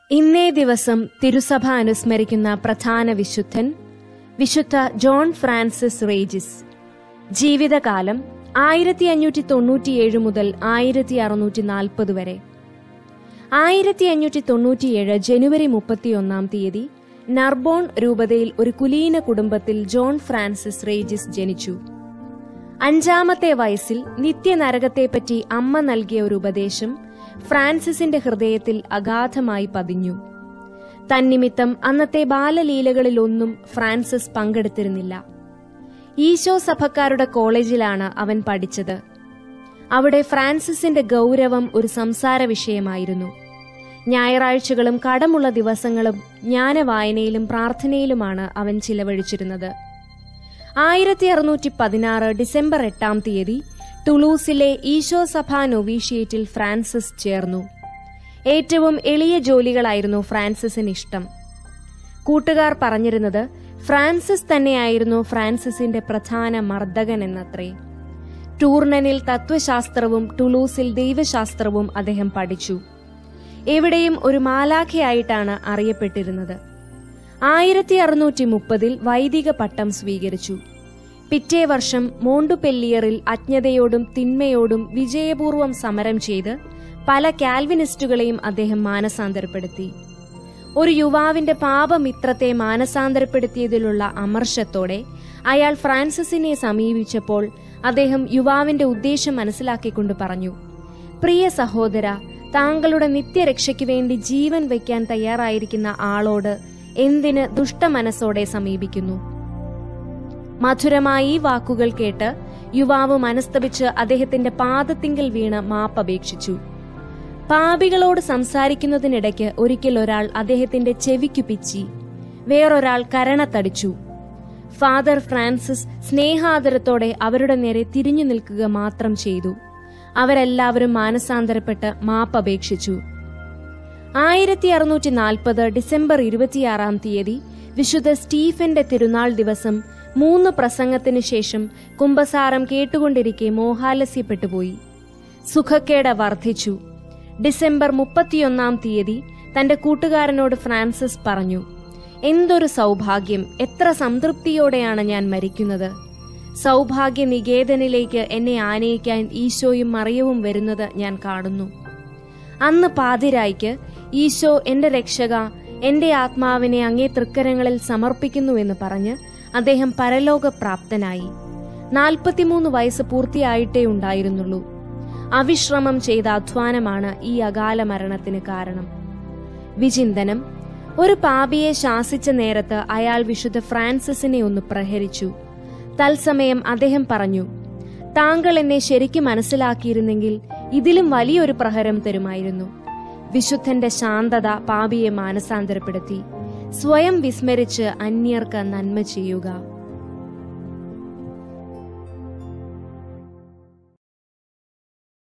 ഇന്നേ ദിവസം തിരുസഭ അനുസ്മരിക്കുന്ന പ്രധാന വിശുദ്ധൻ വിശുദ്ധ ജോൺ ഫ്രാൻസിസ് റേജിസ് ജീവിതകാലം ആയിരത്തി അഞ്ഞൂറ്റി തൊണ്ണൂറ്റിയേഴ് മുതൽ ആയിരത്തി അറുന്നൂറ്റി നാൽപ്പത് വരെ ആയിരത്തി അഞ്ഞൂറ്റി തൊണ്ണൂറ്റിയേഴ് ജനുവരി മുപ്പത്തിയൊന്നാം തീയതി നർബോൺ രൂപതയിൽ ഒരു കുലീന കുടുംബത്തിൽ ജോൺ ഫ്രാൻസിസ് റേജിസ് ജനിച്ചു അഞ്ചാമത്തെ വയസ്സിൽ നിത്യനരകത്തെപ്പറ്റി അമ്മ നൽകിയ ഒരു ഉപദേശം ഫ്രാൻസിസിന്റെ ഹൃദയത്തിൽ അഗാധമായി പതിഞ്ഞു തന്നിമിത്തം അന്നത്തെ ബാലലീലകളിലൊന്നും ഫ്രാൻസിസ് പങ്കെടുത്തിരുന്നില്ല ഈശോ സഭക്കാരുടെ കോളേജിലാണ് അവൻ പഠിച്ചത് അവിടെ ഫ്രാൻസിസിന്റെ ഗൗരവം ഒരു സംസാര വിഷയമായിരുന്നു ഞായറാഴ്ചകളും കടമുള്ള ദിവസങ്ങളും ജ്ഞാനവായനയിലും പ്രാർത്ഥനയിലുമാണ് അവൻ ചിലവഴിച്ചിരുന്നത് ആയിരത്തി അറുന്നൂറ്റി പതിനാറ് ഡിസംബർ എട്ടാം തീയതി ടുളൂസിലെ ഈശോ സഭാ നൊവീഷിയേറ്റിൽ ഫ്രാൻസിസ് ചേർന്നു ഏറ്റവും എളിയ ജോലികളായിരുന്നു ഫ്രാൻസിസിന് ഇഷ്ടം കൂട്ടുകാർ പറഞ്ഞിരുന്നത് ഫ്രാൻസിസ് തന്നെയായിരുന്നു ഫ്രാൻസിസിന്റെ പ്രധാന മർദ്ദകൻ എന്നത്രേ ടൂർണനിൽ തത്വശാസ്ത്രവും ടുളൂസിൽ ദൈവശാസ്ത്രവും അദ്ദേഹം പഠിച്ചു എവിടെയും ഒരു മാലാഖയായിട്ടാണ് അറിയപ്പെട്ടിരുന്നത് ആയിരത്തി അറുന്നൂറ്റി മുപ്പതിൽ വൈദിക പട്ടം സ്വീകരിച്ചു പിറ്റേ വർഷം മോണ്ടുപെല്ലിയറിൽ അജ്ഞതയോടും തിന്മയോടും വിജയപൂർവ്വം സമരം ചെയ്ത് പല കാൽവിനിസ്റ്റുകളെയും അദ്ദേഹം മാനസാന്തരപ്പെടുത്തി ഒരു യുവാവിന്റെ പാപമിത്രത്തെ മാനസാന്തരപ്പെടുത്തിയതിലുള്ള അമർഷത്തോടെ അയാൾ ഫ്രാൻസിസിനെ സമീപിച്ചപ്പോൾ അദ്ദേഹം യുവാവിന്റെ ഉദ്ദേശം മനസ്സിലാക്കിക്കൊണ്ട് പറഞ്ഞു പ്രിയ സഹോദര താങ്കളുടെ നിത്യരക്ഷയ്ക്ക് വേണ്ടി ജീവൻ വയ്ക്കാൻ തയ്യാറായിരിക്കുന്ന ആളോട് എന്തിന് ദുഷ്ടമനസ്സോടെ സമീപിക്കുന്നു മധുരമായി ഈ വാക്കുകൾ കേട്ട് യുവാവ് മനസ്തപിച്ച് അദ്ദേഹത്തിന്റെ പാദത്തിങ്കൽ വീണ് മാപ്പപേക്ഷിച്ചു പാപികളോട് സംസാരിക്കുന്നതിനിടയ്ക്ക് ഒരിക്കൽ ഒരാൾ അദ്ദേഹത്തിന്റെ ചെവിക്കു പിച്ചി വേറൊരാൾ കരണത്തടിച്ചു ഫാദർ ഫ്രാൻസിസ് സ്നേഹാദരത്തോടെ അവരുടെ നേരെ തിരിഞ്ഞു നിൽക്കുക മാത്രം ചെയ്തു അവരെല്ലാവരും മാനസാന്തരപ്പെട്ട് മാപ്പപേക്ഷിച്ചു ആയിരത്തി അറുന്നൂറ്റി നാൽപ്പത് ഡിസംബർ ഇരുപത്തിയാറാം തീയതി വിശുദ്ധ സ്റ്റീഫന്റെ തിരുനാൾ ദിവസം മൂന്ന് പ്രസംഗത്തിനു ശേഷം കുംഭസാരം കേട്ടുകൊണ്ടിരിക്കെ മോഹാലസ്യപ്പെട്ടുപോയി സുഖക്കേട് വർദ്ധിച്ചു ഡിസംബർ മുപ്പത്തിയൊന്നാം തീയതി തന്റെ കൂട്ടുകാരനോട് ഫ്രാൻസിസ് പറഞ്ഞു എന്തൊരു സൗഭാഗ്യം എത്ര സംതൃപ്തിയോടെയാണ് ഞാൻ മരിക്കുന്നത് സൗഭാഗ്യ നികേതനിലേക്ക് എന്നെ ആനയിക്കാൻ ഈശോയും മറിയവും വരുന്നത് ഞാൻ കാണുന്നു അന്ന് പാതിരായ്ക്ക് ഈശോ എന്റെ രക്ഷക എന്റെ ആത്മാവിനെ അങ്ങേ തൃക്കരങ്ങളിൽ സമർപ്പിക്കുന്നുവെന്ന് പറഞ്ഞ് അദ്ദേഹം പരലോകപ്രാപ്തനായി നാൽപ്പത്തിമൂന്ന് വയസ്സ് പൂർത്തിയായിട്ടേ ഉണ്ടായിരുന്നുള്ളൂ അവിശ്രമം ചെയ്ത അധ്വാനമാണ് ഈ അകാല മരണത്തിന് കാരണം വിചിന്തനം ഒരു പാപിയെ ശാസിച്ച നേരത്ത് അയാൾ വിശുദ്ധ ഫ്രാൻസിസിനെ ഒന്ന് പ്രഹരിച്ചു തത്സമയം അദ്ദേഹം പറഞ്ഞു താങ്കൾ എന്നെ ശരിക്കും മനസ്സിലാക്കിയിരുന്നെങ്കിൽ ഇതിലും വലിയൊരു പ്രഹരം തരുമായിരുന്നു വിശുദ്ധന്റെ ശാന്തത പാപിയെ മാനസാന്തരപ്പെടുത്തി സ്വയം വിസ്മരിച്ച് അന്യർക്ക് നന്മ ചെയ്യുക